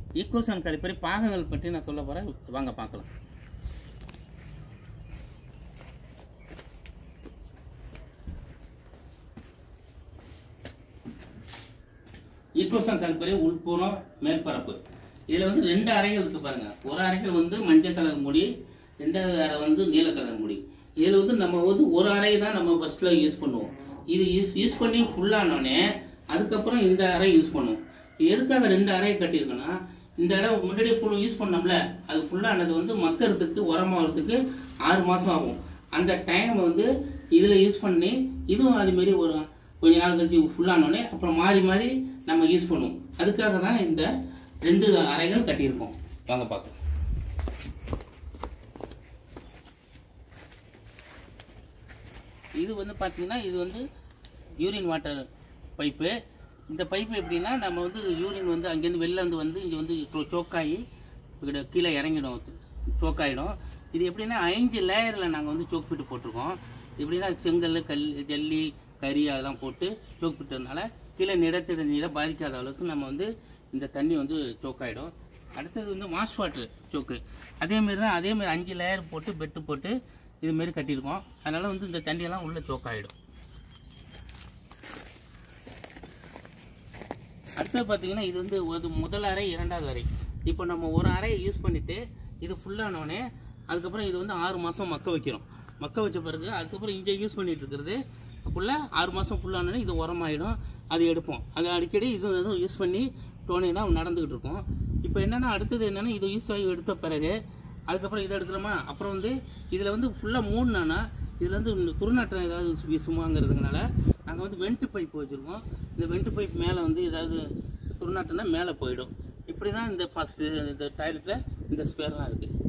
ஈக்குவல்சன் கழிப்பறை பாகங்கள் பற்றி நான் சொல்ல போகிறேன் வாங்க பார்க்கலாம் ஈக்குவல்சன் கழிப்பறை உள்புறம் மேற்பரப்பு இதில் வந்து ரெண்டு அறைகள் இருக்கு பாருங்க ஒரு அறைகள் வந்து மஞ்சள் கலர் முடி ரெண்டாவது அறை வந்து நீல கலர் முடி இதில் வந்து நம்ம வந்து ஒரு அறை தான் நம்ம ஃபர்ஸ்ட்ல யூஸ் பண்ணுவோம் இது யூஸ் யூஸ் பண்ணி ஃபுல்லானோடனே அதுக்கப்புறம் இந்த அறை யூஸ் பண்ணுவோம் இது எதுக்காக ரெண்டு அறையை கட்டியிருக்கோன்னா இந்த இடம் முன்னாடி ஃபுல் யூஸ் பண்ணோம்ல அது ஃபுல்லானது வந்து மக்கறதுக்கு உரமாகிறதுக்கு ஆறு மாதம் ஆகும் அந்த டைம் வந்து இதில் யூஸ் பண்ணி இதுவும் அது மாதிரி ஒரு கொஞ்ச நாள் கழிச்சு ஃபுல்லானோடனே அப்புறம் மாறி மாறி நம்ம யூஸ் பண்ணுவோம் அதுக்காக தான் இந்த ரெண்டு அறைகள் கட்டியிருக்கோம் வாங்க பார்க்கலாம் இது வந்து பார்த்தீங்கன்னா இது வந்து யூரின் வாட்டர் பைப்பு இந்த பைப்பு எப்படின்னா நம்ம வந்து யூரின் வந்து அங்கேருந்து வெளில வந்து வந்து இங்கே வந்து சோக்காகி இங்கிட்ட கீழே இறங்கிடும் சோக்காயிடும் இது எப்படின்னா அஞ்சு லேயரில் நாங்கள் வந்து சோக் பிட்டு போட்டிருக்கோம் எப்படின்னா செங்கல் கல் ஜல்லி கறி அதெல்லாம் போட்டு சோக் பிட்டதுனால கீழே நிலத்திட நீரை பாதிக்காத அளவுக்கு நம்ம வந்து இந்த தண்ணி வந்து சோக்காயிடும் அடுத்தது வந்து வாஷ் வாட்டர் சோக்கு அதேமாரி தான் அதேமாரி அஞ்சு லேயர் போட்டு பெட்டு போட்டு இதுமாரி கட்டியிருக்கோம் அதனால் வந்து இந்த தண்ணியெல்லாம் உள்ளே சோக்காயிடும் அடுத்தது பார்த்தீங்கன்னா இது வந்து ஒரு முதல் அறை இரண்டாவது அறை இப்போ நம்ம ஒரு அறையை யூஸ் பண்ணிட்டு இது ஃபுல்லானோடனே அதுக்கப்புறம் இது வந்து ஆறு மாதம் மக்க வைக்கிறோம் மக்க வச்ச பிறகு அதுக்கப்புறம் இங்கே யூஸ் பண்ணிட்டு இருக்கிறது ஃபுல்லா ஆறு மாதம் ஃபுல்லானோடனே இது உரமாயிடும் அது எடுப்போம் அது அடிக்கடி இது இதுவும் யூஸ் பண்ணி டோனினா நடந்துக்கிட்டு இருக்கோம் இப்போ என்னென்னா அடுத்தது என்னென்னா இது யூஸ் ஆகி எடுத்த பிறகு அதுக்கப்புறம் இதை எடுக்கிறோமா அப்புறம் வந்து இதில் வந்து ஃபுல்லாக மூணுனா இதில் வந்து இந்த துர்நாற்றம் ஏதாவது வீசுமாங்கிறதுனால நாங்கள் வந்து வெண்ட் பைப் வச்சுருக்கோம் இந்த வெண்ட் பைப் மேலே வந்து ஏதாவது துர்நாற்றம்னா மேலே போயிடும் இப்படி தான் இந்த பஸ் இந்த டாய்லெட்டில் இந்த ஸ்பேர்லாம் இருக்குது